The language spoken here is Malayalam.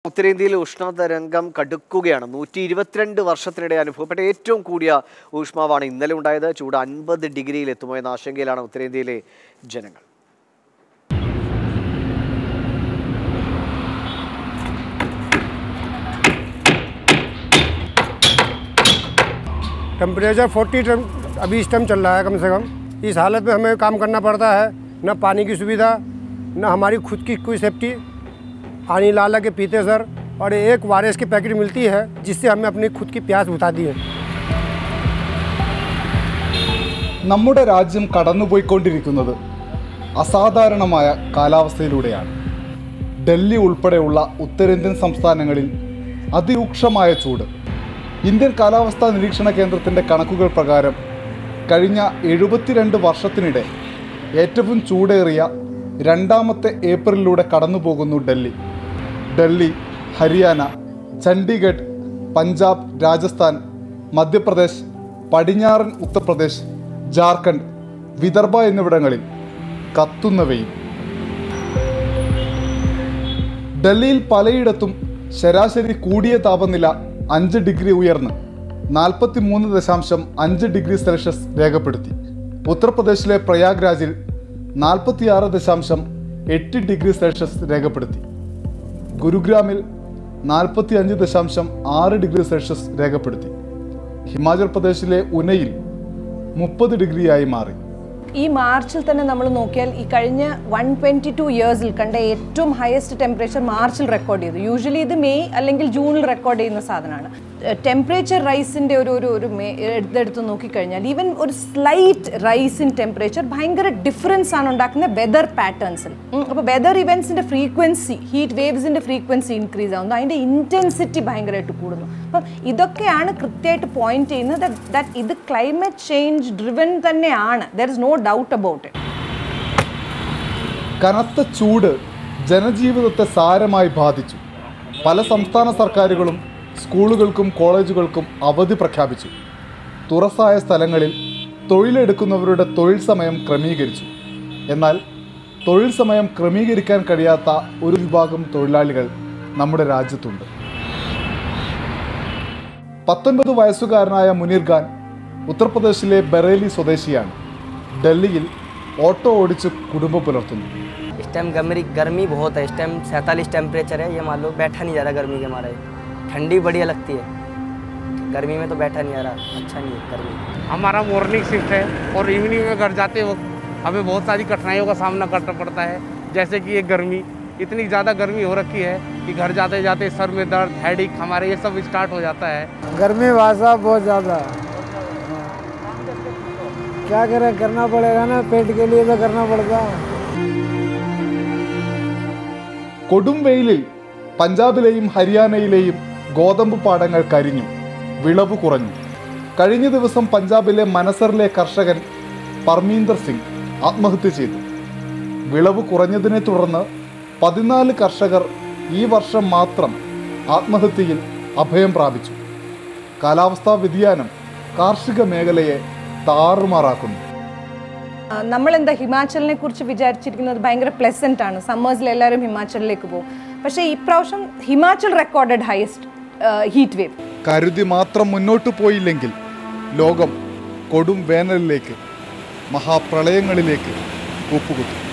ഉത്തരേന്ത്യയിൽ ഉഷ്ണതരംഗം കടുക്കുകയാണ് നൂറ്റി ഇരുപത്തിരണ്ട് വർഷത്തിനിടെ അനുഭവപ്പെട്ട ഏറ്റവും കൂടിയ ഊഷ്മാവാണ് ഇന്നലെ ഉണ്ടായത് ചൂട് അൻപത് ഡിഗ്രിയിൽ എത്തുമോ എന്ന ആശങ്കയിലാണ് ഉത്തരേന്ത്യയിലെ ജനങ്ങൾ टेम्परेचर 40 टम अभी इस टाइम चल रहा है कम से कम इस हालत में हमें काम करना पड़ता है न पानी की सुविधा न हमारी खुद की कोई सेफ्टी पानी ला ला के पीते सर और एक वायरस की पैकेट मिलती है जिससे हमें अपनी खुद की प्यास बुझाती है നമ്മുടെ രാജ്യം കടന്നുപോയിക്കൊണ്ടിരിക്കുന്നത് അസാധാരണമായ കാലാവസ്ഥയിലൂടെയാണ് ഡൽഹി ഉൾപ്പെടെയുള്ള ഉത്തരേന്ത്യൻ സംസ്ഥാനങ്ങളിൽ അതിരൂക്ഷമായ ചൂട് ഇന്ത്യൻ കാലാവസ്ഥാ നിരീക്ഷണ കേന്ദ്രത്തിൻ്റെ കണക്കുകൾ പ്രകാരം കഴിഞ്ഞ എഴുപത്തിരണ്ട് വർഷത്തിനിടെ ഏറ്റവും ചൂടേറിയ രണ്ടാമത്തെ ഏപ്രിലിലൂടെ കടന്നുപോകുന്നു ഡൽഹി ഡൽഹി ഹരിയാന ചണ്ഡീഗഡ് പഞ്ചാബ് രാജസ്ഥാൻ മധ്യപ്രദേശ് പടിഞ്ഞാറൻ ഉത്തർപ്രദേശ് ജാർഖണ്ഡ് വിദർഭ എന്നിവിടങ്ങളിൽ കത്തുന്ന വെയിൽ ഡൽഹിയിൽ പലയിടത്തും ശരാശരി കൂടിയ താപനില അഞ്ച് ഡിഗ്രി ഉയർന്ന് നാൽപ്പത്തി മൂന്ന് ദശാംശം അഞ്ച് ഡിഗ്രി സെൽഷ്യസ് രേഖപ്പെടുത്തി ഉത്തർപ്രദേശിലെ പ്രയാഗ്രാജിൽ നാൽപ്പത്തിയാറ് ദശാംശം എട്ട് ഡിഗ്രി സെൽഷ്യസ് രേഖപ്പെടുത്തി ഗുരുഗ്രാമിൽ നാൽപ്പത്തി അഞ്ച് ദശാംശം ആറ് ഡിഗ്രി സെൽഷ്യസ് രേഖപ്പെടുത്തി ഹിമാചൽ പ്രദേശിലെ ഉനയിൽ മുപ്പത് ഡിഗ്രിയായി മാറി ഈ മാർച്ചിൽ തന്നെ നമ്മൾ നോക്കിയാൽ ഈ കഴിഞ്ഞ വൺ ട്വൻറ്റി ടു ഇയേഴ്സിൽ കണ്ട ഏറ്റവും ഹയസ്റ്റ് ടെമ്പറേച്ചർ മാർച്ചിൽ റെക്കോർഡ് ചെയ്തു യൂഷ്വലി ഇത് മെയ് അല്ലെങ്കിൽ ജൂണിൽ റെക്കോർഡ് ചെയ്യുന്ന സാധനമാണ് ടെമ്പറേച്ചർ റൈസിൻ്റെ ഒരു ഒരു ഒരു മേ ഇതെടുത്ത് നോക്കിക്കഴിഞ്ഞാൽ ഈവൻ ഒരു സ്ലൈറ്റ് റൈസ് ഇൻ ടെമ്പറേച്ചർ ഭയങ്കര ഡിഫറൻസ് ആണ് ഉണ്ടാക്കുന്ന വെതർ പാറ്റേൺസിൽ അപ്പോൾ വെതർ ഇവൻസിൻ്റെ ഫ്രീക്വൻസി ഹീറ്റ് വേവ്സിൻ്റെ ഫ്രീക്വൻസി ഇൻക്രീസ് ആവുന്നു അതിൻ്റെ ഇൻറ്റൻസിറ്റി ഭയങ്കരമായിട്ട് കൂടുന്നു അപ്പം ഇതൊക്കെയാണ് കൃത്യമായിട്ട് പോയിന്റ് ചെയ്യുന്നത് ദാറ്റ് ഇത് ക്ലൈമറ്റ് ചേഞ്ച് ഡ്രിവൻ തന്നെയാണ് there is no doubt about it കനത്ത ചൂട് ജനജീവിതത്തെ സാരമായി ബാധിച്ചു പല സംസ്ഥാന സർക്കാരുകളും സ്കൂളുകൾക്കും കോളേജുകൾക്കും അവധി പ്രഖ്യാപിച്ചു തുറസായ സ്ഥലങ്ങളിൽ തൊഴിലെടുക്കുന്നവരുടെ തൊഴിൽ സമയം ക്രമീകരിച്ചു എന്നാൽ തൊഴിൽ സമയം ക്രമീകരിക്കാൻ കഴിയാത്ത ഒരു വിഭാഗം തൊഴിലാളികൾ നമ്മുടെ രാജ്യത്തുണ്ട് പത്തൊൻപത് വയസ്സുകാരനായ മുനീർ ഖാൻ ഉത്തർപ്രദേശിലെ ബറേലി സ്വദേശിയാണ് ഡൽഹിയിൽ ഓട്ടോ ഓടിച്ച് കുടുംബം പുലർത്തുന്നു इस टाइम गर्मी गर्मी बहुत है इस टाइम सैंतालीस टेम्परेचर है ये मान लो बैठा नहीं जा रहा गर्मी के मारे ठंडी बढ़िया लगती है गर्मी में तो बैठा नहीं जा रहा अच्छा नहीं है गर्मी हमारा मॉर्निंग शिफ्ट है और इवनिंग में घर जाते वक्त हमें बहुत सारी कठिनाइयों का सामना करना पड़ता है जैसे कि ये गर्मी इतनी ज़्यादा गर्मी हो रखी है कि घर जाते जाते सर में दर्द हेडिक हमारे ये सब स्टार्ट हो जाता है गर्मी भाषा बहुत ज़्यादा क्या करें करना पड़ेगा ना पेट के लिए तो करना पड़ता കൊടും വെയിലിൽ പഞ്ചാബിലെയും ഹരിയാനയിലെയും ഗോതമ്പ് പാടങ്ങൾ കരിഞ്ഞു വിളവ് കുറഞ്ഞു കഴിഞ്ഞ ദിവസം പഞ്ചാബിലെ മനസറിലെ കർഷകൻ പർമീന്ദർ സിംഗ് ആത്മഹത്യ ചെയ്തു വിളവ് കുറഞ്ഞതിനെ തുടർന്ന് പതിനാല് കർഷകർ ഈ വർഷം മാത്രം ആത്മഹത്യയിൽ അഭയം പ്രാപിച്ചു കാലാവസ്ഥാ വ്യതിയാനം കാർഷിക മേഖലയെ താറുമാറാക്കുന്നു നമ്മൾ എന്താ ഹിമാചലിനെ കുറിച്ച് വിചാരിച്ചിരിക്കുന്നത് ഭയങ്കര പ്ലസന്റ് ആണ് സമ്മേഴ്സിൽ എല്ലാവരും ഹിമാചലിലേക്ക് പോകും പക്ഷേ ഇപ്രാവശ്യം Himachal recorded highest heat wave കരുതി മാത്രം മുന്നോട്ടു പോയില്ലെങ്കിൽ ലോകം കൊടും വേനലിലേക്ക് മഹാപ്രളയങ്ങളിലേക്ക് കൂപ്പുകുത്തും